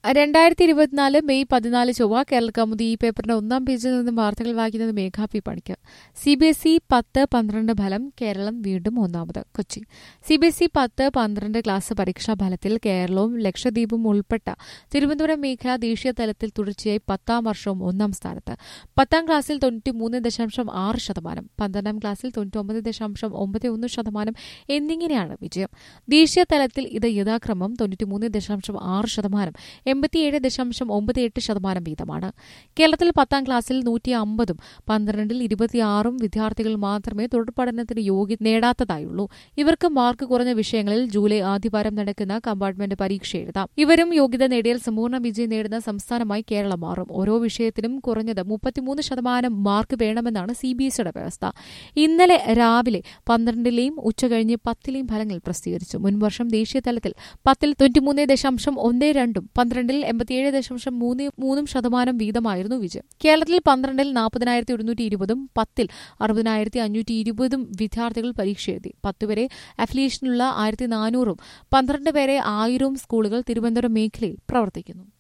രണ്ടായിരത്തി ഇരുപത്തിനാല് മെയ് പതിനാല് ചൊവ്വ കേരള കൗമുദി ഈ പേപ്പറിന്റെ ഒന്നാം പേജിൽ നിന്നും വാർത്തകൾ വായിക്കുന്നത് Megha P Panicker C B S E പത്ത് പന്ത്രണ്ട് ഫലം കേരളം വീണ്ടും ഒന്നാമത് Kochi C B S E പത്ത് പന്ത്രണ്ട് ക്ലാസ് പരീക്ഷാ ഫലത്തിൽ കേരളവും ലക്ഷദ്വീപും ഉൾപ്പെട്ട തിരുവനന്തപുരം മേഖല ദേശീയ തലത്തിൽ തുടർച്ചയായി പത്താം വർഷവും ഒന്നാം സ്ഥാനത്ത് പത്താം ക്ലാസ്സിൽ തൊണ്ണൂറ്റിമൂന്ന് ദശാംശം ആറ് ശതമാനം പന്ത്രണ്ടാം ക്ലാസ്സിൽ തൊണ്ണൂറ്റൊമ്പത് ദശാംശം ഒമ്പത് ഒന്ന് ശതമാനം എന്നിങ്ങനെയാണ് വിജയം ദേശീയ തലത്തിൽ ഇത് യഥാക്രമം തൊണ്ണൂറ്റിമൂന്ന് ദശാംശം ആറ് ശതമാനം എൺപത്തിയേഴ് ദശാംശം ഒമ്പത് എട്ട് ശതമാനം വീതമാണ് കേരളത്തിൽ പത്താം ക്ലാസ്സിൽ നൂറ്റി അമ്പതും പന്ത്രണ്ടിൽ ഇരുപത്തിയാറും വിദ്യാർത്ഥികൾ മാത്രമേ തുടർ പഠനത്തിന് യോഗ്യത നേടാത്തതായുള്ളൂ ഇവർക്ക് മാർക്ക് കുറഞ്ഞ വിഷയങ്ങളിൽ ജൂലൈ ആദ്യവാരം നടക്കുന്ന കമ്പാർട്ട്മെന്റ് പരീക്ഷ എഴുതാം ഇവരും യോഗ്യത നേടിയാൽ സമ്പൂർണ്ണ വിജയം നേടുന്ന സംസ്ഥാനമായി കേരളം മാറും ഓരോ വിഷയത്തിനും കുറഞ്ഞത് മുപ്പത്തിമൂന്ന് ശതമാനം മാർക്ക് വേണമെന്നാണ് സി ബി എസ് ഇയുടെ വ്യവസ്ഥ ഇന്നലെ രാവിലെ പന്ത്രണ്ടിലെയും ഉച്ചകഴിഞ്ഞ് പത്തിലെയും ഫലങ്ങൾ പ്രസിദ്ധീകരിച്ചു മുൻവർഷം ദേശീയ തലത്തിൽ പത്തിൽ തൊണ്ണൂറ്റിമൂന്ന് ദശാംശം ഒന്ന് രണ്ടും പന്ത്രണ്ടിൽ എൺപത്തിയേഴ് ദശാംശം മൂന്ന് മൂന്നും ശതമാനം വീതമായിരുന്നു വിജയം കേരളത്തിൽ പന്ത്രണ്ടിൽ നാൽപ്പതിനായിരത്തി ഒരുന്നൂറ്റി ഇരുപതും പത്തിൽ അറുപതിനായിരത്തി അഞ്ഞൂറ്റി ഇരുപതും വിദ്യാർത്ഥികൾ പരീക്ഷ എഴുതി പത്ത് വരെ അഫിലിയേഷനുള്ള ആയിരത്തി നാനൂറും പന്ത്രണ്ട് പേരെ ആയിരവും സ്കൂളുകൾ തിരുവനന്തപുരം മേഖലയിൽ പ്രവർത്തിക്കുന്നു